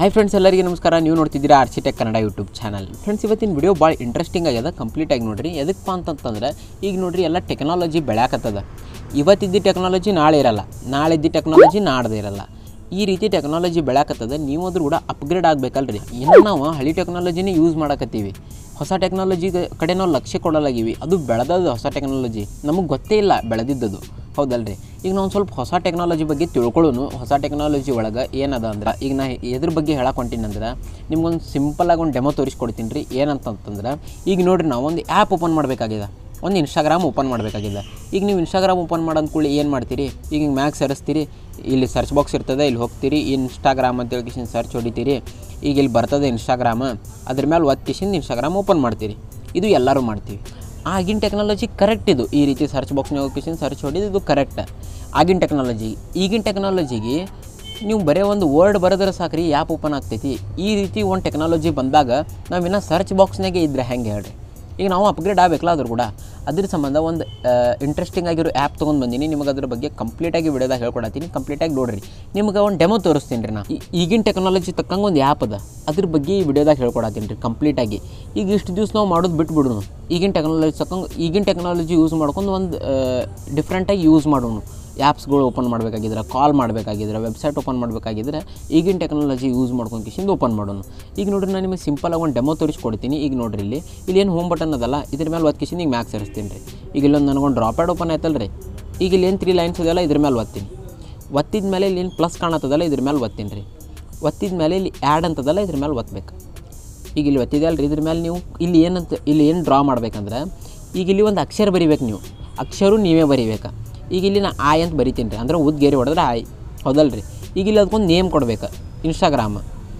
hi friends ಎಲ್ಲರಿಗೂ ನಮಸ್ಕಾರ ನೀವು ನೋಡ್ತಿದ್ದೀರಾ architect Kannada YouTube channel friends ಇವತ್ತಿನ ವಿಡಿಯೋ ಭಾಳ ಇಂಟ್ರೆಸ್ಟಿಂಗ್ ಆಗ್ಯದ ಕಂಪ್ಲೀಟಾಗಿ ನೋಡ್ರಿ ಎದಕ್ಕಪ್ಪ ಅಂತಂತಂದ್ರೆ ಈಗ ನೋಡ್ರಿ ಎಲ್ಲ ಟೆಕ್ನಾಲಜಿ ಬೆಳ್ಯಾಕತ್ತದ ಇವತ್ತಿದ್ದ ಟೆಕ್ನಾಲಜಿ ನಾಳೆ ಇರಲ್ಲ ನಾಳೆ ಇದ್ದ ಟೆಕ್ನಾಲಜಿ ನಾಡ್ದು ಇರಲ್ಲ ಈ ರೀತಿ ಟೆಕ್ನಾಲಜಿ ಬೆಳ್ಯಾಕತ್ತದ ನೀವಾದ್ರೂ ಕೂಡ ಅಪ್ಗ್ರೇಡ್ ಆಗಬೇಕಲ್ರಿ ಇನ್ನೂ ನಾವು ಹಳಿ ಟೆಕ್ನಾಲಜಿನೇ ಯೂಸ್ ಮಾಡಕತ್ತೀವಿ ಹೊಸ ಟೆಕ್ನಾಲಜಿ ಕಡೆ ನಾವು ಲಕ್ಷ್ಯ ಕೊಡಲಾಗಿವಿ ಅದು ಬೆಳೆದದು ಹೊಸ ಟೆಕ್ನಾಲಜಿ ನಮಗೆ ಗೊತ್ತೇ ಇಲ್ಲ ಬೆಳೆದಿದ್ದದು ಹೌದಲ್ರಿ ಈಗ ನಾವು ಸ್ವಲ್ಪ ಹೊಸ ಟೆಕ್ನಾಲಜಿ ಬಗ್ಗೆ ತಿಳ್ಕೊಳ್ಳೋನು ಹೊಸ ಟೆಕ್ನಾಲಜಿ ಒಳಗೆ ಏನದ ಅಂದ್ರೆ ಈಗ ನಾ ಎದ್ರ ಬಗ್ಗೆ ಹೇಳಕ್ಕೆ ಹೊಂಟೀನಿ ನಿಮ್ಗೊಂದು ಸಿಂಪಲಾಗಿ ಒಂದು ಡೆಮೋ ತೋರಿಸ್ಕೊಡ್ತೀನಿ ರೀ ಏನಂತಂತಂದ್ರೆ ಈಗ ನೋಡ್ರಿ ನಾವು ಒಂದು ಆ್ಯಪ್ ಓಪನ್ ಮಾಡಬೇಕಾಗಿದೆ ಒಂದು ಇನ್ಸ್ಟಾಗ್ರಾಮ್ ಓಪನ್ ಮಾಡಬೇಕಾಗಿದೆ ಈಗ ನೀವು ಇನ್ಸ್ಟಾಗ್ರಾಮ್ ಓಪನ್ ಮಾಡೋದ್ ಕೂಡಲೇ ಏನು ಮಾಡ್ತೀರಿ ಈಗ ಹಿಂಗೆ ಮ್ಯಾಗ್ ಸರಿಸ್ತೀರಿ ಇಲ್ಲಿ ಸರ್ಚ್ ಬಾಕ್ಸ್ ಇರ್ತದೆ ಇಲ್ಲಿ ಹೋಗ್ತೀರಿ ಇನ್ಸ್ಟಾಗ್ರಾಮ್ ಅಂತ ಹೇಳ್ಕಿಸಿಂದ ಸರ್ಚ್ ಹೊಡಿತೀರಿ ಈಗ ಇಲ್ಲಿ ಬರ್ತದೆ ಇನ್ಸ್ಟಾಗ್ರಾಮ್ ಅದ್ರ ಮೇಲೆ ಒತ್ತಿಸಿಂದ ಇನ್ಸ್ಟಾಗ್ರಾಮ್ ಓಪನ್ ಮಾಡ್ತೀರಿ ಇದು ಎಲ್ಲರೂ ಮಾಡ್ತೀವಿ ಆಗಿನ ಟೆಕ್ನಾಲಜಿ ಕರೆಕ್ಟ್ ಇದು ಈ ರೀತಿ ಸರ್ಚ್ ಬಾಕ್ಸ್ನಾಗ ಹೋಗಿಸಿಂದ ಸರ್ಚ್ ಹೊಡಿದು ಇದು ಕರೆಕ್ಟ್ ಆಗಿನ ಟೆಕ್ನಾಲಜಿ ಈಗಿನ ಟೆಕ್ನಾಲಜಿಗೆ ನೀವು ಬರೀ ಒಂದು ವರ್ಡ್ ಬರೆದ್ರೆ ಸಾಕ್ರಿ ಆ್ಯಪ್ ಓಪನ್ ಆಗ್ತೈತಿ ಈ ರೀತಿ ಒಂದು ಟೆಕ್ನಾಲಜಿ ಬಂದಾಗ ನಾವು ಇನ್ನೂ ಸರ್ಚ್ ಬಾಕ್ಸ್ನಾಗೆ ಇದ್ರೆ ಹೆಂಗೆ ಹೇಳ್ರಿ ಈಗ ನಾವು ಅಪ್ಗ್ರೇಡ್ ಆಗಬೇಕಲ್ಲ ಅದ್ರ ಕೂಡ ಅದ್ರ ಸಂಬಂಧ ಒಂದು ಇಂಟ್ರೆಸ್ಟಿಂಗ್ ಆಗಿರೋ ಆ್ಯಪ್ ತೊಗೊಂಡು ಬಂದೀನಿ ನಿಮಗೆ ಅದ್ರ ಬಗ್ಗೆ ಕಂಪ್ಲೀಟಾಗಿ ವಿಡಿಯೋದಾಗ ಹೇಳ್ಕೊಡತ್ತೀನಿ ಕಂಪ್ಲೀಟಾಗಿ ನೋಡ್ರಿ ನಿಮ್ಗೆ ಒಂದು ಡೆಮೋ ತೋರಿಸ್ತೀನಿ ರೀ ನಾ ಈ- ಈಗಿನ ಟೆಕ್ನಾಲಜಿ ತಕ್ಕಂಗೆ ಒಂದು ಆ್ಯಪ್ ಅದ ಅದ್ರ ಬಗ್ಗೆ ಈ ವಿಡಿಯೋದಾಗ ಹೇಳ್ಕೊಡತ್ತೀನಿ ರೀ ಕಂಪ್ಲೀಟಾಗಿ ಈಗ ಇಷ್ಟು ದಿವ್ಸ ನಾವು ಮಾಡೋದು ಬಿಟ್ಬಿಡೋಣ ಈಗಿನ ಟೆಕ್ನಾಲಜಿ ತಕ್ಕಂಗೆ ಈಗಿನ ಟೆಕ್ನಾಲಜಿ ಯೂಸ್ ಮಾಡ್ಕೊಂಡು ಒಂದು ಡಿಫ್ರೆಂಟಾಗಿ ಯೂಸ್ ಮಾಡೋಣ ಆ್ಯಪ್ಸ್ಗಳು ಓಪನ್ ಮಾಡಬೇಕಾಗಿದ್ರೆ ಕಾಲ್ ಮಾಡಬೇಕಾಗಿದ್ರೆ ವೆಬ್ಸೈಟ್ ಓಪನ್ ಮಾಡಬೇಕಾಗಿದ್ರೆ ಈಗಿನ ಟೆಕ್ನಾಲಜಿ ಯೂಸ್ ಮಾಡ್ಕೊಂಡು ಕಿಶಿಂದ ಓಪನ್ ಮಾಡೋಣ ಈಗ ನೋಡ್ರಿ ನಾನು ನಿಮಗೆ ಸಿಂಪಲಾಗಿ ಒಂದು ಡೆಮೋ ತೋರಿಸ್ಕೊಡ್ತೀನಿ ಈಗ ನೋಡ್ರಿ ಇಲ್ಲಿ ಇಲ್ಲಿ ಏನು ಹೋಮ್ ಬಟನ್ ಅದಲ್ಲ ಇದ್ರ ಮೇಲೆ ಒತ್ತು ಕಿಶಿಂದ ಈಗ ಮ್ಯಾಕ್ ಸೇರಿಸ್ತೀನಿ ರೀ ಈಗ ಇಲ್ಲೊಂದು ನನಗೊಂದು ಡ್ರಾಪ್ ಪ್ಯಾಡ್ ಓಪನ್ ಆಯ್ತಲ್ಲ ರೀ ಈಗ ಇಲ್ಲಿ ಏನು ತ್ರೀ ಲೈನ್ಸ್ ಇದೆಯಲ್ಲ ಇದ್ರ ಮೇಲೆ ಒತ್ತೀನಿ ಒತ್ತಿದ ಮೇಲೆ ಇಲ್ಲಿ ಏನು ಪ್ಲಸ್ ಕಾಣತ್ತದಲ್ಲ ಇದ್ರ ಮೇಲೆ ಒತ್ತೀನಿ ರೀ ಒತ್ತಿದ ಮೇಲೆ ಇಲ್ಲಿ ಆ್ಯಡ್ ಅಂತದಲ್ಲ ಇದ್ರ ಮೇಲೆ ಒತ್ತಬೇಕು ಈಗ ಇಲ್ಲಿ ಒತ್ತಿದೆ ಅಲ್ರಿ ಇದ್ರ ಮೇಲೆ ನೀವು ಇಲ್ಲಿ ಏನಂತ ಇಲ್ಲಿ ಏನು ಡ್ರಾ ಮಾಡ್ಬೇಕಂದ್ರೆ ಈಗ ಇಲ್ಲಿ ಒಂದು ಅಕ್ಷರ ಬರಿಬೇಕು ನೀವು ಅಕ್ಷರ ನೀವೇ ಬರಿಬೇಕು ಈಗ ಇಲ್ಲಿ ನಾ ಆಯ್ ಅಂತ ಬರಿತೀನಿ ರೀ ಅಂದ್ರೆ ಉದ್ಗೇರಿ ಹೊಡೆದ್ರೆ ಆಯ್ ಹೌದಲ್ರಿ ಈಗ ಇಲ್ಲಿ ಅದಕ್ಕೊಂದು ನೇಮ್ ಕೊಡ್ಬೇಕು ಇನ್ಸ್ಟಾಗ್ರಾಮ್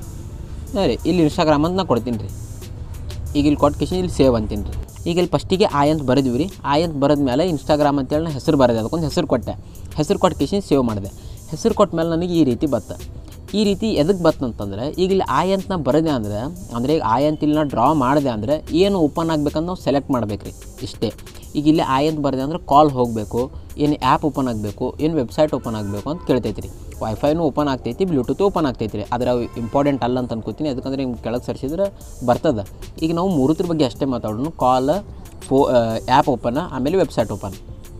ಹಾಂ ರೀ ಇಲ್ಲಿ ಇನ್ಸ್ಟಾಗ್ರಾಮ್ ಅಂತ ನಾ ಕೊಡ್ತೀನಿ ರೀ ಈಗ ಇಲ್ಲಿ ಕೊಟ್ಟು ಕಿಶನ್ ಇಲ್ಲಿ ಸೇವ್ ಅಂತೀನಿ ರೀ ಈಗ ಇಲ್ಲಿ ಫಸ್ಟಿಗೆ ಆಯ್ ಅಂತ ಬರೆದ್ವಿ ರೀ ಆಯ್ ಅಂತ ಬರೆದ ಮೇಲೆ ಇನ್ಸ್ಟಾಗ್ರಾಮ್ ಅಂತೇಳಿ ನಾನು ಹೆಸರು ಬರೆದೆ ಅದಕ್ಕೊಂದು ಹೆಸರು ಕೊಟ್ಟೆ ಹೆಸರು ಕೊಟ್ಟು ಕಿಶನ್ ಸೇವ್ ಮಾಡಿದೆ ಹೆಸರು ಕೊಟ್ಟ ಮೇಲೆ ನನಗೆ ಈ ರೀತಿ ಬತ್ತ ಈ ರೀತಿ ಎದಕ್ಕೆ ಬತ್ತಂತಂದ್ರೆ ಈಗ ಇಲ್ಲಿ ಆಯ್ ಅಂತ ನಾ ಬರೆದೆ ಅಂದ್ರೆ ಅಂದರೆ ಈಗ ಆಯ್ ಅಂತ ಇಲ್ಲಿ ನಾ ಡ್ರಾ ಮಾಡಿದೆ ಅಂದರೆ ಏನು ಓಪನ್ ಆಗ್ಬೇಕಂತ ನಾವು ಸೆಲೆಕ್ಟ್ ಮಾಡ್ಬೇಕು ರೀ ಇಷ್ಟೇ ಈಗ ಇಲ್ಲಿ ಆಯ್ ಅಂತ ಬರೆದೆ ಅಂದ್ರೆ ಕಾಲ್ ಹೋಗಬೇಕು ಏನು ಆ್ಯಪ್ ಓಪನ್ ಆಗಬೇಕು ಏನು ವೆಬ್ಸೈಟ್ ಓಪನ್ ಆಗಬೇಕು ಅಂತ ಕೇಳ್ತೈತೆ ರೀ ವೈಫೈನು ಓಪನ್ ಆಗ್ತೈತಿ ಬ್ಲೂಟೂತ್ ಓಪನ್ ಆಗ್ತೈತಿ ರೀ ಆದರೆ ಅವು ಇಂಪಾರ್ಟೆಂಟ್ ಅಲ್ಲ ಅಂತ ಅನ್ಕೋತೀನಿ ಯಾಕಂದ್ರೆ ನಿಮ್ಗೆ ಕೆಳಗೆ ಸರ್ಸಿದ್ರೆ ಬರ್ತದೆ ಈಗ ನಾವು ಮೂರತ್ರ ಬಗ್ಗೆ ಅಷ್ಟೇ ಮಾತಾಡೋಣ ಕಾಲ್ ಫೋ ಆ್ಯಪ್ ಓಪನ್ ಆಮೇಲೆ ವೆಬ್ಸೈಟ್ ಓಪನ್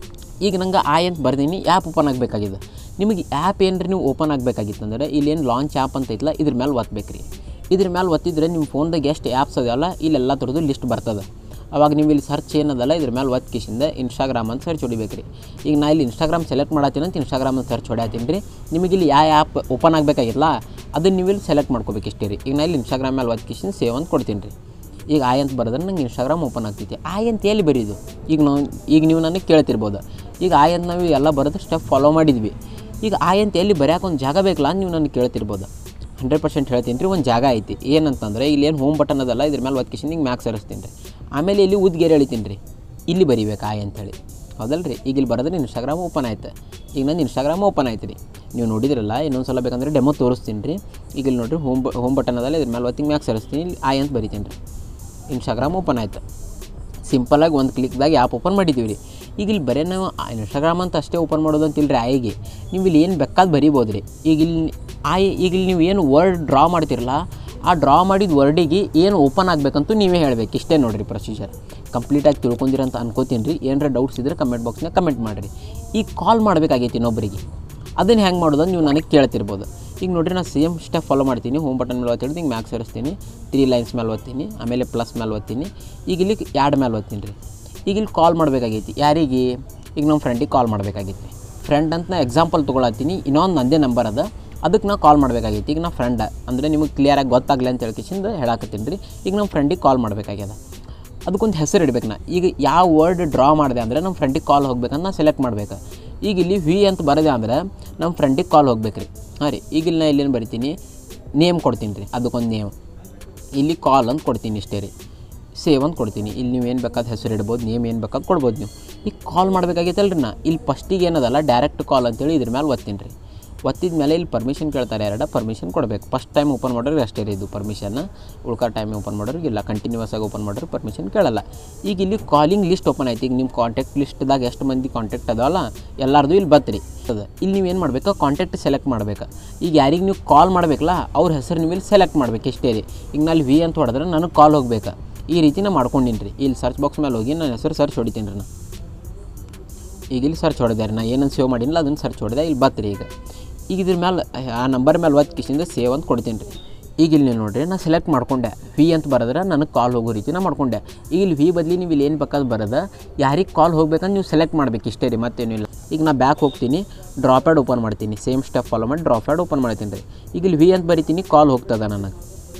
ಈಗ ನಂಗೆ ಆಯ್ ಅಂತ ಬರ್ದೀನಿ ಆ್ಯಪ್ ಓಪನ್ ಆಗಬೇಕಾಗಿದೆ ನಿಮಗೆ ಆ್ಯಪ್ ಏನ್ರಿ ನೀವು ಓಪನ್ ಆಗಬೇಕಾಗಿತ್ತಂದ್ರೆ ಇಲ್ಲೇನು ಲಾಂಚ್ ಆ್ಯಪ್ ಅಂತ ಐತಲ್ಲ ಇದ್ರ ಮೇಲೆ ಒತ್ತಬೇಕು ರೀ ಇದ್ರ ಮೇಲೆ ಒತ್ತಿದ್ರೆ ನಿಮ್ಮ ಫೋನ್ದಾಗ ಎಷ್ಟು ಆ್ಯಪ್ಸ್ ಅದಲ್ಲ ಇಲ್ಲೆಲ್ಲ ಥರದ್ದು ಲಿಸ್ಟ್ ಬರ್ತದೆ ಅವಾಗ ನೀವು ಇಲ್ಲಿ ಸರ್ಚ್ ಏನದಲ್ಲ ಇದ್ರ ಮೇಲೆ ಒತ್ತು ಕಿಶಿಂದ ಇನ್ಸ್ಟಾಗ್ರಾಮ್ ಅಂತ ಸರ್ಚ್ ಹೊಡಿಬೇಕು ರೀ ಈಗ ನಾ ಇಲ್ಲಿ ಇನ್ಸ್ಟಾಗ್ರಾಮ್ ಸೆಲೆಕ್ಟ್ ಮಾಡತ್ತೀನಿ ಅಂತ ಇನ್ಸ್ಟಾಗ್ರಾಮ್ ಅಂತ ಸರ್ಚ್ ಹೊಡ್ಯಾತೀನಿ ರೀ ನಿಮಗೆ ಇಲ್ಲಿ ಯಾವ ಆ್ಯಪ್ ಓಪನ್ ಆಗಬೇಕಾಗಿಲ್ಲ ಅದನ್ನು ನೀವು ಇಲ್ಲಿ ಸೆಲೆಕ್ಟ್ ಮಾಡ್ಕೋಬೇಕು ಇಷ್ಟೇ ರೀ ಈಗ ನಾ ಇಲ್ಲಿ ಇನ್ಸ್ಟಾಗ್ರಾಮ್ ಮೇಲೆ ಒತ್ತು ಕಿಶಿಂದ ಸೇವ್ ಅಂತ ಕೊಡ್ತೀನಿ ರೀ ಈಗ ಆಯ್ ಅಂತ ಬರೆದ್ರೆ ನಂಗೆ ಇನ್ಸ್ಟಾಗ್ರಾಮ್ ಓಪನ್ ಆಗ್ತೈತಿ ಆಯ್ ಅಂತ ಎಲ್ಲಿ ಬರೀದು ಈಗ ನಾವು ಈಗ ನೀವು ನನಗೆ ಕೇಳ್ತಿರ್ಬೋದು ಈಗ ಆಯ್ ಅಂತ ನಾವು ಎಲ್ಲ ಬರೋದು ಸ್ಟೆಪ್ ಫಾಲೋ ಮಾಡಿದ್ವಿ ಈಗ ಆಯ್ ಅಂತ ಎಲ್ಲಿ ಬರೆಯೋಕೆ ಒಂದು ಜಾಗ ಬೇಕಲ್ಲ ಅಂತ ನೀವು ನನಗೆ ಕೇಳ್ತಿರ್ಬೋದು ಹಂಡ್ರೆಡ್ ಪರ್ಸೆಂಟ್ ಹೇಳ್ತೀನಿ ರೀ ಒಂದು ಜಾಗ ಐತಿ ಏನಂತಂದ್ರೆ ಇಲ್ಲಿ ಏನು ಹೋಮ್ ಬಟನ್ ಅದಲ್ಲ ಇದ್ರ ಮೇಲೆ ಒತ್ಕಿಸಿಂದ ಹಿಂಗೆ ಮ್ಯಾಕ್ ಸರಿಸ್ತೀನಿ ರೀ ಆಮೇಲೆ ಇಲ್ಲಿ ಉದ್ಗೇರಿ ಎಳಿತೀನಿ ರೀ ಇಲ್ಲಿ ಬರಿಬೇಕು ಆಯ್ ಅಂತೇಳಿ ಹೌದಲ್ಲ ರೀ ಈಗ ಇಲ್ಲಿ ಬರೋದ್ರೆ ಇನ್ಸ್ಟಾಗ್ರಾಮ್ ಓಪನ್ ಆಯ್ತು ಈಗ ನಂದು ಇನ್ಸ್ಟಾಗ್ರಾಮ್ ಓಪನ್ ಆಯ್ತು ರೀ ನೀವು ನೋಡಿದ್ರಲ್ಲ ಇನ್ನೊಂದು ಸಲ ಬೇಕಂದ್ರೆ ಡೆಮೋ ತೋರಿಸ್ತೀನಿ ರೀ ಈಗ ಇಲ್ಲಿ ನೋಡಿರಿ ಹೋಮ್ ಬ ಹೋಮ್ ಬಟನ್ ಅದಲ್ಲ ಇದ್ರ ಮೇಲೆ ಒತ್ತಿಗೆ ಮ್ಯಾಕ್ ಸರಿಸ್ತೀನಿ ಇಲ್ಲಿ ಆಯ್ ಅಂತ ಬರಿತೀನಿ ರೀ ಇನ್ಸ್ಟಾಗ್ರಾಮ್ ಓಪನ್ ಆಯ್ತು ಸಿಂಪಲಾಗಿ ಒಂದು ಕ್ಲಿಕ್ದಾಗ ಆ್ಯಪ್ ಓಪನ್ ಮಾಡಿದ್ದೀವಿ ರೀ ಈಗ ಇಲ್ಲಿ ಬರೀ ನಾವು ಇನ್ಸ್ಟಾಗ್ರಾಮ್ ಅಂತ ಅಷ್ಟೇ ಓಪನ್ ಮಾಡೋದು ಅಂತಿಲ್ಲ ರೀ ಆಯಿಗೆ ನೀವು ಇಲ್ಲಿ ಏನು ಬೇಕಾದ್ ಬರಿಬೋದು ರೀ ಈಗ ಇಲ್ಲಿ ಆಯ್ ಈಗ ಇಲ್ಲಿ ನೀವು ಏನು ವರ್ಡ್ ಡ್ರಾ ಮಾಡ್ತಿರಲ್ಲ ಆ ಡ್ರಾ ಮಾಡಿದ ವರ್ಡಿಗೆ ಏನು ಓಪನ್ ಆಗಬೇಕಂತೂ ನೀವೇ ಹೇಳಬೇಕು ಇಷ್ಟೇ ನೋಡಿರಿ ಪ್ರೊಸೀಜರ್ ಕಂಪ್ಲೀಟಾಗಿ ತಿಳ್ಕೊಂಡಿರ ಅಂತ ಅನ್ಕೋತೀನಿ ರೀ ಏನರ ಡೌಟ್ಸ್ ಇದ್ದರೆ ಕಮೆಂಟ್ ಬಾಕ್ಸ್ನಾಗ ಕಮೆಂಟ್ ಮಾಡಿರಿ ಈಗ ಕಾಲ್ ಮಾಡಬೇಕಾಗೈತಿ ಇನ್ನೊಬ್ಬರಿಗೆ ಅದನ್ನು ಹೆಂಗೆ ಮಾಡೋದು ಅಂತ ನೀವು ನನಗೆ ಕೇಳ್ತಿರ್ಬೋದು ಈಗ ನೋಡ್ರಿ ನಾನು ಸೇಮ್ ಸ್ಟೆಪ್ ಫಾಲೋ ಮಾಡ್ತೀನಿ ಹೋಮ್ ಬಟನ್ ಮೇಲೆ ಒತ್ತಿಡ್ದು ಹಿಂಗೆ ಮ್ಯಾಕ್ ಸೇರಿಸ್ತೀನಿ ತ್ರೀ ಲೈನ್ಸ್ ಮೇಲೆ ಒತ್ತೀನಿ ಆಮೇಲೆ ಪ್ಲಸ್ ಮೇಲೆ ಒತ್ತೀನಿ ಈಗ ಇಲ್ಲಿ ಎರಡು ಮೇಲೆ ಒತ್ತೀನಿ ರೀ ಈಗ ಇಲ್ಲಿ ಕಾಲ್ ಮಾಡಬೇಕಾಗೈತಿ ಯಾರಿಗೆ ಈಗ ನಮ್ಮ ಫ್ರೆಂಡಿಗೆ ಕಾಲ್ ಮಾಡಬೇಕಾಗೈತಿ ಫ್ರೆಂಡ್ ಅಂತ ನಾ ಎಕ್ಸಾಂಪಲ್ ತೊಗೊಳತ್ತೀನಿ ಇನ್ನೊಂದು ನಂದೇ ನಂಬರ್ ಅದ ಅದಕ್ಕೆ ನಾ ಕಾಲ್ ಮಾಡಬೇಕಾಗೈತಿ ಈಗ ನಾ ಫ್ರೆಂಡ್ ಅಂದರೆ ನಿಮಗೆ ಕ್ಲಿಯರಾಗಿ ಗೊತ್ತಾಗಲಿ ಅಂತ ಹೇಳ್ಕಿಸಿಂದ ಹೇಳಾಕತ್ತೀನಿ ರೀ ಈಗ ನಮ್ಮ ಫ್ರೆಂಡಿಗೆ ಕಾಲ್ ಮಾಡಬೇಕಾಗ್ಯದ ಅದಕ್ಕೊಂದು ಹೆಸರು ಇಡ್ಬೇಕು ನಾ ಈಗ ಯಾವ ವರ್ಡ್ ಡ್ರಾ ಮಾಡಿದೆ ಅಂದರೆ ನಮ್ಮ ಫ್ರೆಂಡಿಗೆ ಕಾಲ್ ಹೋಗ್ಬೇಕಂತ ನಾ ಸೆಲೆಕ್ಟ್ ಮಾಡ್ಬೇಕು ಈಗ ಇಲ್ಲಿ ವಿ ಅಂತ ಬರದೆ ಅಂದ್ರೆ ನಮ್ಮ ಫ್ರೆಂಡಿಗೆ ಕಾಲ್ ಹೋಗ್ಬೇಕು ರೀ ಹಾಂ ರೀ ಈಗ ಇಲ್ಲಿ ನಾ ಇಲ್ಲೇನು ಬರಿತೀನಿ ನೇಮ್ ಕೊಡ್ತೀನಿ ರೀ ಅದಕ್ಕೊಂದು ನೇಮ್ ಇಲ್ಲಿ ಕಾಲ್ ಅಂತ ಕೊಡ್ತೀನಿ ಇಷ್ಟೇ ರೀ ಸೇವ್ ಅಂತ ಕೊಡ್ತೀನಿ ಇಲ್ಲಿ ನೀವು ಏನು ಬೇಕಾದ ಹೆಸರು ಇಡ್ಬೋದು ನೇಮ್ ಏನು ಬೇಕಾದ ಕೊಡ್ಬೋದು ನೀವು ಈಗ ಕಾಲ್ ಮಾಡಬೇಕಾಗೈತಲ್ರಿ ನಾ ಇಲ್ಲಿ ಫಸ್ಟಿಗೆ ಏನದಲ್ಲ ಡೈರೆಕ್ಟ್ ಕಾಲ್ ಅಂತೇಳಿ ಇದ್ರ ಮೇಲೆ ಒತ್ತೀನಿ ರೀ ಒತ್ತಿದ ಮೇಲೆ ಇಲ್ಲಿ ಪರ್ಮಿಷನ್ ಕೇಳ್ತಾರೆ ಎರಡು ಪರ್ಮಿಷನ್ ಕೊಡಬೇಕು ಫಸ್ಟ್ ಟೈಮ್ ಓಪನ್ ಮಾಡೋರಿಗೆ ಅಷ್ಟೇ ರೀ ಇದು ಪರ್ಮಿಷನ್ ಉಳ್ಕಾ ಟೈಮ್ ಓಪನ್ ಮಾಡೋರಿಗೆ ಇಲ್ಲ ಕಂಟಿನ್ಯೂಸ್ ಆಗಿ ಓಪನ್ ಮಾಡೋರು ಪರ್ಮಿಷನ್ ಕೇಳಲ್ಲ ಈಗ ಇಲ್ಲಿ ಕಾಲಿಂಗ್ ಲಿಸ್ಟ್ ಓಪನ್ ಆಯ್ತು ಈಗ ನಿಮ್ಮ ಕಾಂಟ್ಯಾಕ್ಟ್ ಲಿಸ್ಟ್ದಾಗ ಎಷ್ಟು ಮಂದಿ ಕಾಂಟ್ಯಾಕ್ಟ್ ಅದಾವಲ್ಲ ಎಲ್ಲರದು ಇಲ್ಲಿ ಬತ್ರಿ ಅದ ಇಲ್ಲಿ ನೀವು ಏನು ಮಾಡ್ಬೇಕು ಕಾಂಟ್ಯಾಕ್ಟ್ ಸೆಲೆಕ್ಟ್ ಮಾಡ್ಬೇಕು ಈಗ ಯಾರಿಗೆ ನೀವು ಕಾಲ್ ಮಾಡಬೇಕಲ್ಲ ಅವ್ರ ಹೆಸರು ನೀವು ಇಲ್ಲಿ ಸೆಲೆಕ್ಟ್ ಮಾಡ್ಬೇಕು ಇಷ್ಟೇ ರೀ ಈಗ ನಲ್ಲಿ ವಿ ಅಂತ ಹೊಡೆದ್ರೆ ನನಗೆ ಕಾಲ್ ಹೋಗ್ಬೇಕು ಈ ರೀತಿ ನಾ ಮಾಡ್ಕೊಂಡಿನಿ ರೀ ಇಲ್ಲಿ ಸರ್ಚ್ ಬಾಕ್ಸ್ ಮೇಲೆ ಹೋಗಿ ನನ್ನ ಹೆಸರು ಸರ್ಚ್ ಹೊಡಿತೀನಿ ರೀ ನಾ ಈಗ ಇಲ್ಲಿ ಸರ್ಚ್ ಹೊಡೆದೆ ನಾ ಏನನ್ನು ಸೇವ್ ಮಾಡಿಲ್ಲ ಅದನ್ನು ಸರ್ಚ್ ಹೊಡೆದೆ ಇಲ್ಲಿ ಬತ್ರಿ ಈಗ ಈಗ ಇದ್ರ ಮೇಲೆ ಆ ನಂಬರ್ ಮೇಲೆ ಒತ್ತು ಕಿಶಿಂದ ಸೇವ್ ಅಂತ ಕೊಡ್ತೀನಿ ರೀ ಈಗ ಇಲ್ಲಿ ನೀವು ನೋಡ್ರಿ ನಾನು ಸೆಲೆಕ್ಟ್ ಮಾಡ್ಕೊಂಡೆ ವಿ ಅಂತ ಬರೆದ್ರೆ ನನಗೆ ಕಾಲ್ ಹೋಗೋ ರೀತಿ ನಾ ಮಾಡ್ಕೊಂಡೆ ಈಗ ಇಲ್ಲಿ ವಿ ಬದಲಿ ನೀವು ಇಲ್ಲಿ ಏನು ಬೇಕಾದ್ ಬರೋದ ಯಾರಿಗೆ ಕಾಲ್ ಹೋಗ್ಬೇಕಂತ ನೀವು ಸೆಲೆಕ್ಟ್ ಮಾಡ್ಬೇಕು ಇಷ್ಟೇ ರೀ ಮತ್ತೇನು ಇಲ್ಲ ಈಗ ನಾ ಬ್ಯಾಕ್ ಹೋಗ್ತೀನಿ ಡ್ರಾಪ್ ಪ್ಯಾಡ್ ಓಪನ್ ಮಾಡ್ತೀನಿ ಸೇಮ್ ಸ್ಟೆಪ್ ಫಾಲೋ ಮಾಡಿ ಡ್ರಾಪ್ ಪ್ಯಾಡ್ ಓಪನ್ ಮಾಡ್ತೀನಿ ರೀ ಈಗ ಇಲ್ಲಿ ವಿ ಅಂತ ಬರಿತೀನಿ ಕಾಲ್ ಹೋಗ್ತದ ನನಗೆ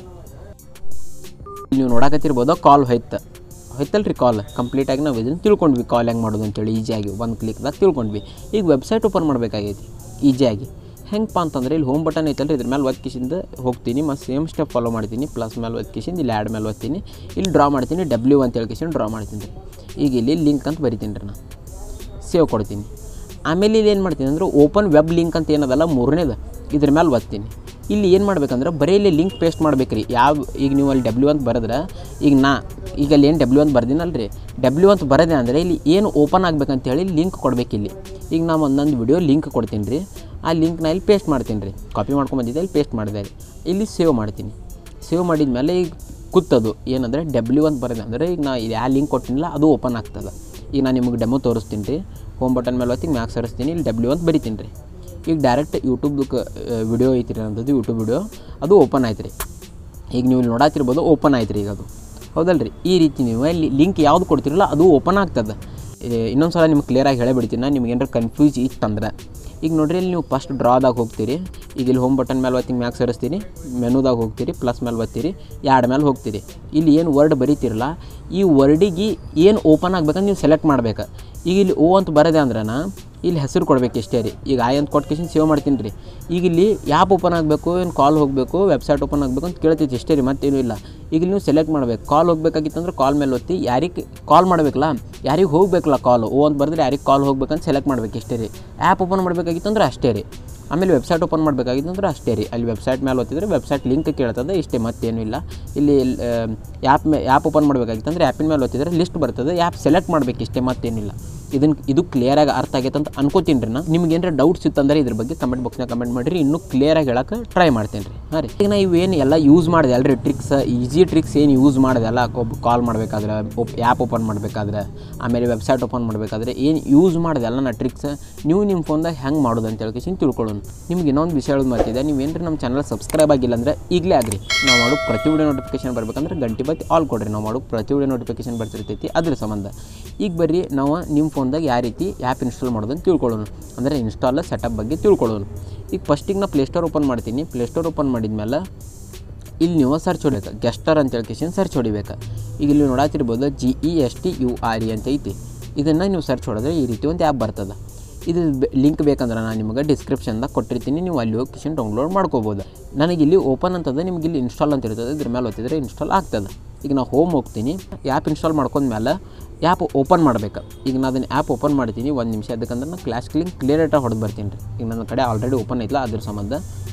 ನೀವು ನೋಡಕತ್ತಿರ್ಬೋದು ಕಾಲ್ ಹೋಯ್ತು ಹೋಯ್ತಲ್ರಿ ಕಾಲ್ ಕಂಪ್ಲೀಟಾಗಿ ನಾವು ಇದನ್ನು ತಿಳ್ಕೊಂಡ್ವಿ ಕಾಲ್ ಹೆಂಗೆ ಮಾಡೋದು ಅಂತೇಳಿ ಈಜಿಯಾಗಿ ಒಂದು ಕ್ಲಿಕ್ದಾಗ ತಿಳ್ಕೊಂಡ್ವಿ ಈಗ ವೆಬ್ಸೈಟ್ ಓಪನ್ ಮಾಡಬೇಕಾಗೈತಿ ಈಜಿಯಾಗಿ ಹೆಂಗಪ್ಪ ಅಂತಂದ್ರೆ ಇಲ್ಲಿ ಹೋಮ್ ಬಟನ್ ಐತಲ್ರಿ ಇದ್ರ ಮೇಲೆ ಒತ್ತಿಸಿಂದ ಹೋಗ್ತೀನಿ ಮತ್ತು ಸೇಮ್ ಸ್ಟೆಪ್ ಫಾಲೋ ಮಾಡ್ತೀನಿ ಪ್ಲಸ್ ಮೇಲೆ ಒತ್ತಿಸಿಂದ ಇಲ್ಲಿ ಆ್ಯಡ್ ಮೇಲೆ ಒತ್ತೀನಿ ಇಲ್ಲಿ ಡ್ರಾ ಮಾಡ್ತೀನಿ ಡಬ್ಲ್ಯೂ ಅಂತ ಹೇಳ್ಕಿಸಿಂದ ಡ್ರಾ ಮಾಡ್ತೀನಿ ರೀ ಈಗ ಇಲ್ಲಿ ಲಿಂಕ್ ಅಂತ ಬರಿತೀನಿ ರೀ ನಾನು ಸೇವ್ ಕೊಡ್ತೀನಿ ಆಮೇಲೆ ಇಲ್ಲಿ ಏನು ಮಾಡ್ತೀನಿ ಅಂದ್ರೆ ಓಪನ್ ವೆಬ್ ಲಿಂಕ್ ಅಂತ ಏನದಲ್ಲ ಮೂರನೇದು ಇದ್ರ ಮೇಲೆ ಒತ್ತೀನಿ ಇಲ್ಲಿ ಏನು ಮಾಡ್ಬೇಕಂದ್ರೆ ಬರೀ ಇಲ್ಲಿ ಲಿಂಕ್ ಪೇಸ್ಟ್ ಮಾಡ್ಬೇಕು ರೀ ಯಾವ ಈಗ ನೀವು ಅಲ್ಲಿ ಡಬ್ಲ್ಯೂ ಅಂತ ಬರೆದ್ರೆ ಈಗ ನಾ ಈಗ ಅಲ್ಲಿ ಏನು ಡಬ್ಲ್ಯೂ ಅಂತ ಬರ್ದಿನಲ್ಲ ರೀ ಡಬ್ಲ್ಯೂ ಅಂತ ಬರದೆ ಅಂದರೆ ಇಲ್ಲಿ ಏನು ಓಪನ್ ಆಗ್ಬೇಕಂತೇಳಿ ಲಿಂಕ್ ಕೊಡ್ಬೇಕು ಇಲ್ಲಿ ಈಗ ನಾನು ಒಂದೊಂದು ವಿಡಿಯೋ ಲಿಂಕ್ ಕೊಡ್ತೀನಿ ರೀ ಆ ಲಿಂಕ್ನ ಇಲ್ಲಿ ಪೇಸ್ಟ್ ಮಾಡ್ತೀನಿ ರೀ ಕಾಪಿ ಮಾಡ್ಕೊಂಬಂದಿದ್ದೆ ಇಲ್ಲಿ ಪೇಸ್ಟ್ ಮಾಡಿದೆ ರೀ ಇಲ್ಲಿ ಸೇವ್ ಮಾಡ್ತೀನಿ ಸೇವ್ ಮಾಡಿದ ಮೇಲೆ ಈಗ ಕೂತದು ಏನಂದರೆ ಡಬ್ಲ್ಯೂ ಅಂತ ಬರೋದು ಅಂದರೆ ಈಗ ನಾ ಯಾವ ಲಿಂಕ್ ಕೊಟ್ಟಿನಿಲ್ಲ ಅದು ಓಪನ್ ಆಗ್ತದೆ ಈಗ ನಾನು ನಿಮಗೆ ಡೆಮೋ ತೋರಿಸ್ತೀನಿ ರೀ ಹೋಮ್ ಬಟನ್ ಮೇಲೆ ಹೊತ್ತಿಗೆ ಮ್ಯಾಕ್ಸ್ ಸರಿಸ್ತೀನಿ ಇಲ್ಲಿ ಡಬ್ಲ್ಯೂ ಅಂತ ಬರಿತೀನಿ ರೀ ಈಗ ಡೈರೆಕ್ಟ್ ಯೂಟ್ಯೂಬ್ದು ವಿಡಿಯೋ ಐತಿ ರೀ ನನ್ನದು ಯೂಟ್ಯೂಬ್ ವಿಡಿಯೋ ಅದು ಓಪನ್ ಆಯ್ತು ರೀ ಈಗ ನೀವು ಇಲ್ಲಿ ನೋಡತ್ತಿರ್ಬೋದು ಓಪನ್ ಆಯ್ತು ರೀ ಈಗ ಅದು ಹೌದಲ್ಲ ರೀ ಈ ರೀತಿ ನೀವು ಇಲ್ಲಿ ಲಿಂಕ್ ಯಾವ್ದು ಕೊಡ್ತಿರಲ್ಲ ಅದು ಓಪನ್ ಆಗ್ತದೆ ಇನ್ನೊಂದು ಸಲ ನಿಮ್ಗೆ ಕ್ಲಿಯರಾಗಿ ಹೇಳಬಿಡ್ತೀನಿ ನಾನು ನಿಮ್ಗೆ ಏನಾರ ಕನ್ಫ್ಯೂಸ್ ಇತ್ತಂದ್ರೆ ಈಗ ನೋಡ್ರಿ ಇಲ್ಲಿ ನೀವು ಫಸ್ಟ್ ಡ್ರಾದಾಗ ಹೋಗ್ತೀರಿ ಈಗ ಇಲ್ಲಿ ಹೋಮ್ ಬಟನ್ ಮೇಲೆ ಒತ್ತಿಗೆ ಮ್ಯಾಕ್ ಸರಿಸ್ತೀರಿ ಮೆನುದಾಗ ಹೋಗ್ತೀರಿ ಪ್ಲಸ್ ಮೇಲೆ ಒತ್ತೀರಿ ಎರಡು ಮೇಲೆ ಹೋಗ್ತೀರಿ ಇಲ್ಲಿ ಏನು ವರ್ಡ್ ಬರೀತಿರಲ್ಲ ಈ ವರ್ಡಿಗೆ ಏನು ಓಪನ್ ಆಗ್ಬೇಕಂತ ನೀವು ಸೆಲೆಕ್ಟ್ ಮಾಡ್ಬೇಕು ಈಗ ಇಲ್ಲಿ ಓ ಅಂತ ಬರದೆ ಅಂದ್ರೆ ಇಲ್ಲಿ ಹೆಸರು ಕೊಡ್ಬೇಕು ಇಷ್ಟೇ ರೀ ಈಗ ಆಯ್ ಅಂತ ಕೊಟ್ಟು ಸೇವ್ ಮಾಡ್ತೀನಿ ರೀ ಈಗ ಇಲ್ಲಿ ಯಾಪ್ ಓಪನ್ ಆಗಬೇಕು ಏನು ಕಾಲ್ ಹೋಗಬೇಕು ವೆಬ್ಸೈಟ್ ಓಪನ್ ಆಗಬೇಕು ಅಂತ ಕೇಳ್ತೈತಿ ಇಷ್ಟೇ ರೀ ಮತ್ತೇನು ಇಲ್ಲ ಈಗ ಇಲ್ಲಿ ನೀವು ಸೆಲೆಕ್ಟ್ ಮಾಡ್ಬೇಕು ಕಾಲ್ ಹೋಗ್ಬೇಕಾಗಿತ್ತು ಅಂದ್ರೆ ಕಾಲ್ ಮೇಲೆ ಒತ್ತಿ ಯಾರಿಗೆ ಕಾಲ್ ಮಾಡಬೇಕಲ್ಲ ಯಾರಿಗೆ ಹೋಗ್ಬೇಕಲ್ಲ ಕಾಲ್ ಓ ಅಂತ ಬರೆದ್ರೆ ಯಾರಿಗೆ ಕಾಲ್ ಹೋಗ್ಬೇಕಂತ ಸೆಲೆಕ್ಟ್ ಮಾಡ್ಬೇಕು ಇಷ್ಟೇ ರೀ ಆ್ಯಪ್ ಓಪನ್ ಮಾಡಬೇಕಾಗಿತ್ತು ಅಂದ್ರೆ ಅಷ್ಟೇ ರೀ ಆಮೇಲೆ ವೆಬ್ಸೈಟ್ ಓಪನ್ ಮಾಡಬೇಕಾಗಿತ್ತು ಅಂದ್ರೆ ಅಷ್ಟೇ ರೀ ಅಲ್ಲಿ ವೆಬ್ಸೈಟ್ ಮೇಲೆ ಒತ್ತಿದ್ರೆ ವೆಬ್ಸೈಟ್ ಲಿಂಕ್ ಕೇಳ್ತದೆ ಇಷ್ಟೇ ಮತ್ತೇನು ಇಲ್ಲ ಇಲ್ಲಿ ಆ್ಯಪ್ ಮೇ ಆ್ಯಪ್ ಓಪನ್ ಮಾಡಬೇಕಾಗಿತ್ತು ಅಂದರೆ ಆ್ಯಪಿನ ಮೇಲೆ ಒತ್ತಿದ್ರೆ ಲಿಸ್ಟ್ ಬರ್ತದೆ ಆ್ಯಪ್ ಸೆಲೆಕ್ಟ್ ಮಾಡ್ಬೇಕು ಇಷ್ಟೇ ಮತ್ತೇನಿಲ್ಲ ಇದನ್ನು ಇದು ಕ್ಲಿಯರಾಗಿ ಅರ್ಥ ಆಗೈತೆ ಅಂತ ಅನ್ಕೋತೀನಿ ರೀ ನಾ ನಿಮ್ಗೆ ಏನಾರ ಡೌಟ್ಸ್ ಇತ್ತಂದ್ರೆ ಇದ್ರ ಬಗ್ಗೆ ಕಮೆಂಟ್ ಬಾಕ್ಸ್ನಾಗ ಕಮೆಂಟ್ ಮಾಡಿರಿ ಇನ್ನೂ ಕ್ಲಿಯರಾಗಿ ಹೇಳಕ್ಕೆ ಟ್ರೈ ಮಾಡ್ತೀನಿ ರೀ ಹಾಂ ರೀ ಈಗ ನಾ ಇವೇನು ಎಲ್ಲ ಯೂಸ್ ಮಾಡಿದೆ ಅಲ್ರಿ ಟ್ರಿಕ್ಸ್ ಈಸಿ ಟ್ರಿಕ್ಸ್ ಏನು ಯೂಸ್ ಮಾಡಿದೆ ಅಲ್ಲ ಒಬ್ಬ ಕಾಲ್ ಮಾಡಬೇಕಾದ್ರೆ ಆ್ಯಪ್ ಓಪನ್ ಮಾಡಬೇಕಾದ್ರೆ ಆಮೇಲೆ ವೆಬ್ಸೈಟ್ ಓಪನ್ ಮಾಡಬೇಕಾದ್ರೆ ಏನು ಯೂಸ್ ಮಾಡಿದೆ ಅಲ್ಲ ನಾ ಟ್ರಿಕ್ಸ್ ನೀವು ನಿಮ್ಮ ಫೋನ್ದಾಗ ಹೆಂಗೆ ಮಾಡೋದು ಅಂತ ಹೇಳ್ಕೇಸಿ ತಿಳ್ಕೊಳ್ಳೋಣ ನಿಮ್ಗೆ ಇನ್ನೊಂದು ವಿಷಯ ಹೇಳೋದು ಮಾಡ್ತಿದ್ದೆ ನೀವು ಏನ್ರಿ ನಮ್ಮ ಚಾನಲ್ ಸಬ್ಸ್ಕ್ರೈಬ್ ಆಗಿಲ್ಲ ಅಂದರೆ ಈಗಲೇ ಆಗ್ರಿ ನಾವು ಮಾಡೋ ಪ್ರತಿ ವಿಡಿಯೋ ನೋಟಿಫಿಕೇಶನ್ ಬರ್ಬೇಕಂದ್ರೆ ಗಂಟೆ ಬತ್ತಿ ಆಲ್ ಕೊಡ್ರಿ ನಾವು ಮಾಡೋ ಪ್ರತಿ ವಿಡಿಯೋ ನೋಟಿಫಿಕೇಶನ್ ಬರ್ತಿರ್ತೈತಿ ಅದ್ರ ಸಂಬಂಧ ಈಗ ಬರ್ರಿ ನಾವು ನಿಮ್ಮ ಫೋನ್ದಾಗ ಯಾವ ರೀತಿ ಆ್ಯಪ್ ಇನ್ಸ್ಟಾಲ್ ಮಾಡೋದು ಅಂತ ತಿಳ್ಕೊಳ್ಳೋಣ ಅಂದರೆ ಇನ್ಸ್ಟಾಲ್ ಸೆಟಪ್ ಬಗ್ಗೆ ತಿಳ್ಕೊಳ್ಳೋಣ ಈಗ ಫಸ್ಟಿಗೆ ನಾ ಪ್ಲೇಸ್ಟೋರ್ ಓಪನ್ ಮಾಡ್ತೀನಿ ಪ್ಲೇಸ್ಟೋರ್ ಓಪನ್ ಮಾಡಿದ್ಮೇಲೆ ಇಲ್ಲಿ ನೀವು ಸರ್ಚ್ ಹೊಡಿಬೇಕು ಗೆಸ್ಟರ್ ಅಂತ ಹೇಳ್ಕೇಶನ್ ಸರ್ಚ್ ಹೊಡಿಬೇಕು ಈಗ ಇಲ್ಲಿ ನೋಡತ್ತಿರ್ಬೋದು G E S T U R E ಅಂತ ಐತಿ ಇದನ್ನು ನೀವು ಸರ್ಚ್ ಹೊಡೆದ್ರೆ ಈ ರೀತಿ ಒಂದು ಆ್ಯಪ್ ಬರ್ತದೆ ಇದು ಲಿಂಕ್ ಬೇಕಂದ್ರೆ ನಾನು ನಿಮಗೆ ಡಿಸ್ಕ್ರಿಪ್ಷನ್ದಾಗ ಕೊಟ್ಟಿರ್ತೀನಿ ನೀವು ಅಲ್ಲಿ ಹೋಗಿ ಕಿಶನ್ ಡೌನ್ಲೋಡ್ ಮಾಡ್ಕೋಬೋದು ನನಗೆ ಇಲ್ಲಿ ಓಪನ್ ಅಂತದ ನಿಮ್ಗೆ ಇಲ್ಲಿ ಇನ್ಸ್ಟಾಲ್ ಅಂತ ಇರ್ತದೆ ಇದ್ರ ಮೇಲೆ ಒತ್ತಿದ್ರೆ ಇನ್ಸ್ಟಾಲ್ ಆಗ್ತದೆ ಈಗ ನಾವು ಹೋಮ್ ಹೋಗ್ತೀನಿ ಆ್ಯಪ್ ಇನ್ಸ್ಟಾಲ್ ಮಾಡ್ಕೊಂಡ್ಮೇಲೆ ಆ್ಯಪ್ ಓಪನ್ ಮಾಡ್ಬೇಕು ಈಗ ನಾನು ಅದನ್ನು ಆ್ಯಪ್ ಓಪನ್ ಮಾಡ್ತೀನಿ ಒಂದು ನಿಮಿಷ ಅದಕ್ಕಂದ್ರೆ ನಾನು ಕ್ಲಾಸ್ ಕ್ಲಿಂಗ್ ಕ್ಲಿಯರ್ ಆಟ ಹೊಡೆದು ಬರ್ತೀನಿ ರೀ ಈಗ ನನ್ನ ಕಡೆ ಆಲ್ರೆಡಿ ಓಪನ್ ಐತಲ್ಲ ಅದ್ರ ಸಂಬಂಧ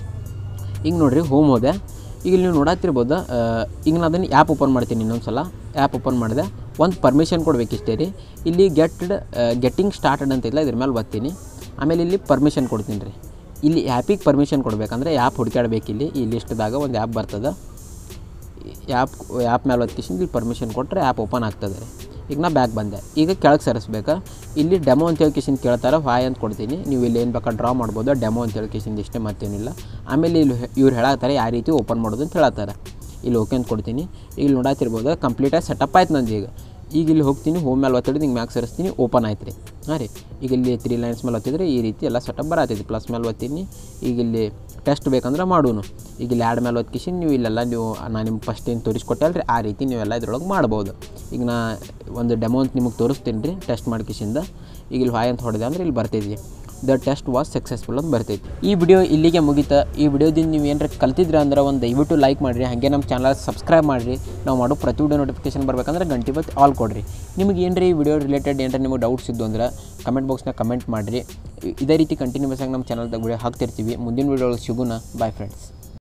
ಈಗ ನೋಡಿರಿ ಹೋಮ್ ಹೋದೆ ಈಗ ಇಲ್ಲಿ ನೀವು ನೋಡತ್ತಿರ್ಬೋದು ಆ, ಈಗ ನಾನು ಅದನ್ನು ಆ್ಯಪ್ ಓಪನ್ ಮಾಡ್ತೀನಿ ಇನ್ನೊಂದು ಸಲ ಆ್ಯಪ್ ಓಪನ್ ಮಾಡಿದೆ ಒಂದು ಪರ್ಮಿಷನ್ ಕೊಡಬೇಕಿಷ್ಟೇ ರೀ ಇಲ್ಲಿ ಗೆಟ್ ಗೆಟ್ಟಿಂಗ್ ಸ್ಟಾರ್ಟೆಡ್ ಅಂತ ಇಲ್ಲ ಇದ್ರ ಮೇಲೆ ಬರ್ತೀನಿ ಆಮೇಲೆ ಇಲ್ಲಿ ಪರ್ಮಿಷನ್ ಕೊಡ್ತೀನಿ ರೀ ಇಲ್ಲಿ ಆ್ಯಪಿಗೆ ಪರ್ಮಿಷನ್ ಕೊಡಬೇಕಂದ್ರೆ ಆ್ಯಪ್ ಹುಡುಕಾಡ್ಬೇಕು ಇಲ್ಲಿ ಈ ಲಿಸ್ಟ್ದಾಗ ಒಂದು ಆ್ಯಪ್ ಬರ್ತದೆ ಆ್ಯಪ್ ಆ್ಯಪ್ ಮೇಲೆ ಒತ್ತಿಸಿಂದ ಇಲ್ಲಿ ಪರ್ಮಿಷನ್ ಕೊಟ್ಟರೆ ಆ್ಯಪ್ ಓಪನ್ ಆಗ್ತದೆ ರೀ ಈಗ ನಾ ಬ್ಯಾಕ್ ಬಂದೆ ಈಗ ಕೆಳಗೆ ಸರಿಸ್ಬೇಕಾ ಇಲ್ಲಿ ಡೆಮೋ ಅಂತ ಹೇಳ್ಕೇಸಿಂದ ಕೇಳ್ತಾರೆ ಹಾಯ್ ಅಂತ ಕೊಡ್ತೀನಿ ನೀವು ಇಲ್ಲಿ ಏನು ಬೇಕಾದ್ರೆ ಡ್ರಾ ಮಾಡ್ಬೋದು ಡೆಮೋ ಅಂತ ಹೇಳ್ಕೇಸಿಂದ ಇಷ್ಟೇ ಮತ್ತೇನಿಲ್ಲ ಆಮೇಲೆ ಇಲ್ಲಿ ಇವ್ರು ಹೇಳತ್ತಾರೆ ಯಾವ ರೀತಿ ಓಪನ್ ಮಾಡೋದು ಅಂತ ಹೇಳತ್ತಾರೆ ಇಲ್ಲಿ ಓಕೆ ಅಂತ ಕೊಡ್ತೀನಿ ಇಲ್ಲಿ ನೋಡತ್ತಿರ್ಬೋದು ಕಂಪ್ಲೀಟಾಗಿ ಸೆಟಪ್ ಆಯ್ತು ನಂದು ಈಗ ಈಗ ಇಲ್ಲಿ ಹೋಗ್ತೀನಿ ಹೋಮ್ ಮೇಲೆ ಒತ್ತಿಡಿದು ಹಿಂಗೆ ಮ್ಯಾಕ್ ಸರಿಸ್ತೀನಿ ಓಪನ್ ಆಯ್ತು ರೀ ಹಾಂ ರೀ ಈಗ ಇಲ್ಲಿ ತ್ರೀ ಲೈನ್ಸ್ ಮೇಲೆ ಒತ್ತಿದ್ರೆ ಈ ರೀತಿ ಎಲ್ಲ ಸೆಟಪ್ ಬರತ್ತೈತಿ ಪ್ಲಸ್ ಮೇಲೆ ಒತ್ತೀನಿ ಈಗ ಇಲ್ಲಿ ಟೆಸ್ಟ್ ಬೇಕಂದ್ರೆ ಮಾಡೂನು ಈಗ ಇಲ್ಲಿ ಆ್ಯಡ್ ಮೇಲೆ ಒತ್ಕಿಸಿ ನೀವು ಇಲ್ಲೆಲ್ಲ ನೀವು ನಾನು ನಿಮ್ಗೆ ಫಸ್ಟ್ ಏನು ತೋರಿಸ್ಕೊಟ್ಟೆ ಅಲ್ರಿ ಆ ರೀತಿ ನೀವೆಲ್ಲ ಇದ್ರೊಳಗೆ ಮಾಡ್ಬೋದು ಈಗ ನಾ ಒಂದು ಡೆಮೋ ಅಂತ ನಿಮಗೆ ತೋರಿಸ್ತೀನಿ ರೀ ಟೆಸ್ಟ್ ಮಾಡ್ಕಿಸಿಂದ ಈಗ ಇಲ್ಲಿ ಹಾಯ್ ಅಂತ ಹೊಡೆದೆ ಅಂದ್ರೆ ಇಲ್ಲಿ ಬರ್ತಿದ್ವಿ ದ ಟೆಸ್ಟ್ ವಾಸ್ ಸಕ್ಸಸ್ಫುಲ್ ಅಂತ ಬರ್ತೈತಿ ಈ ವಿಡಿಯೋ ಇಲ್ಲಿಗೆ ಮುಗೀತಾ ಈ ವಿಡಿಯೋದಿಂದ ನೀವು ಏನಾರ ಕಲ್ತಿದ್ರೆ ಅಂದ್ರೆ ಒಂದು ದಯವಿಟ್ಟು ಲೈಕ್ ಮಾಡಿರಿ ಹಾಗೆ ನಮ್ಮ ಚಾನಲ್ ಸಬ್ಸ್ಕ್ರೈಬ್ ಮಾಡಿರಿ ನಾವು ಮಾಡೋ ಪ್ರತಿ ವಿಡಿಯೋ ನೋಟಿಫಿಕೇಶನ್ ಬರ್ಬೇಕಂದ್ರೆ ಗಂಟೆ ಬತ್ ಆಲ್ ಕೊಡ್ರಿ ನಿಮಗೆ ಏನ್ರಿ ಈ ವಿಡಿಯೋ ರಿಲೇಟೆಡ್ ಏನಾರ ನಿಮಗೆ ಡೌಟ್ಸ್ ಇದ್ದು ಅಂದ್ರೆ ಕಮೆಂಟ್ ಬಾಕ್ಸ್ನಾಗ ಕಮೆಂಟ್ ಮಾಡಿರಿ ಇದೇ ರೀತಿ ಕಂಟಿನ್ಯೂಸ್ ಆಗಿ ನಮ್ಮ ಚಾನಲ್ದಾಗ ವಿಡಿಯೋ ಹಾಕ್ತಿರ್ತೀವಿ ಮುಂದಿನ ವಿಡಿಯೋ ಸಿಗೋಣ ಬಾಯ್ ಫ್ರೆಂಡ್ಸ್